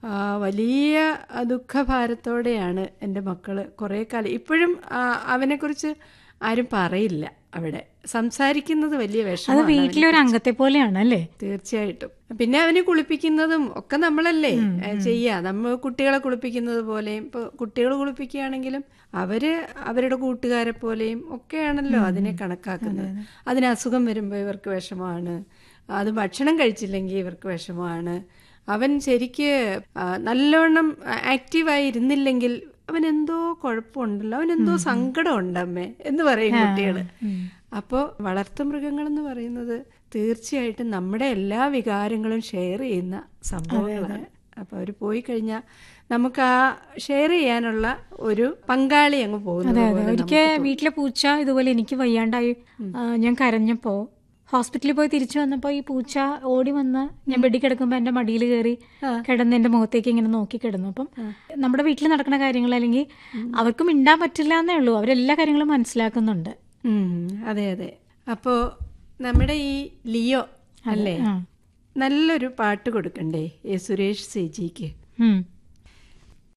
ആ, വലിയ ദുഃഖഭാരത്തോടെയാണ് എൻ്റെ മക്കൾ കുറേ കാലം ഇപ്പോഴും ആ, അവനെക്കുറിച്ച് ആരും പറയില്ല അവിടെ സംസാരിക്കുന്നത് വലിയ അത് വിഷമമാണ് വീട്ടിലെ ഒരു അംഗത്തെ പോലെയാണ് അല്ലേ തീർച്ചയായിട്ടും പിന്നെ അവനെ കുളിപ്പിക്കുന്നതും ഒക്കെ നമ്മളല്ലേ ഏ, ചെയ്യാ നമ്മൾ കുട്ടികളെ കുളിപ്പിക്കുന്നത് പോലെയും ഇപ്പൊ കുട്ടികൾ കുളിപ്പിക്കുകയാണെങ്കിലും അവര് അവരുടെ കൂട്ടുകാരെ പോലെയും ഒക്കെയാണല്ലോ അതിനെ കണക്കാക്കുന്നത് അതിന് അസുഖം വരുമ്പോൾ ഇവർക്ക് വിഷമമാണ് അത് ഭക്ഷണം കഴിച്ചില്ലെങ്കിൽ ഇവർക്ക് വിഷമമാണ് അവൻ ശരിക്ക് ആ, നല്ലോണം ആക്റ്റീവായി ഇരുന്നില്ലെങ്കിൽ അവൻ എന്തോ കുഴപ്പമുണ്ടല്ലോ അവൻ എന്തോ സങ്കടം ഉണ്ടമ്മേ എന്ന് പറയും കുട്ടികള് അപ്പോൾ വളർത്തുമൃഗങ്ങൾ എന്ന് പറയുന്നത് തീർച്ചയായിട്ടും നമ്മുടെ എല്ലാ വികാരങ്ങളും ഷെയർ ചെയ്യുന്ന സംഭവങ്ങളാണ് അപ്പോൾ അവർ പോയി കഴിഞ്ഞാൽ നമുക്ക് ആ ഷെയർ ചെയ്യാനുള്ള ഒരു പങ്കാളി അങ്ങ് പോകുന്നത് അതെ അതെ പോലെ ഒരിക്കൽ വീട്ടിലെ പൂച്ച ഇതുപോലെ എനിക്ക് വയ്യാണ്ടായി ആ, ഞാൻ കരഞ്ഞപ്പോ ഹോസ്പിറ്റലിൽ പോയി തിരിച്ചു വന്നപ്പോ ഈ പൂച്ച ഓടി വന്ന് ഞാൻ ബെഡിൽ കിടക്കുമ്പോ എന്റെ മടിയിൽ കയറി കിടന്ന് എന്റെ മുഖത്തേക്ക് ഇങ്ങനെ നോക്കി കിടന്നു അപ്പം നമ്മുടെ വീട്ടിൽ നടക്കുന്ന കാര്യങ്ങൾ അല്ലെങ്കിൽ അവർക്ക് മിണ്ടാൻ പറ്റില്ല എന്നേ ഉള്ളൂ അവരെല്ലാ കാര്യങ്ങളും മനസ്സിലാക്കുന്നുണ്ട് ഉം, അതെ അതെ അപ്പോൾ നമ്മുടെ ഈ ലിയോ അല്ലേ ആ. നല്ലൊരു പാട്ട് കൊടുക്കണ്ടേ ഈ സുരേഷ് സേജിക്ക് ഉം.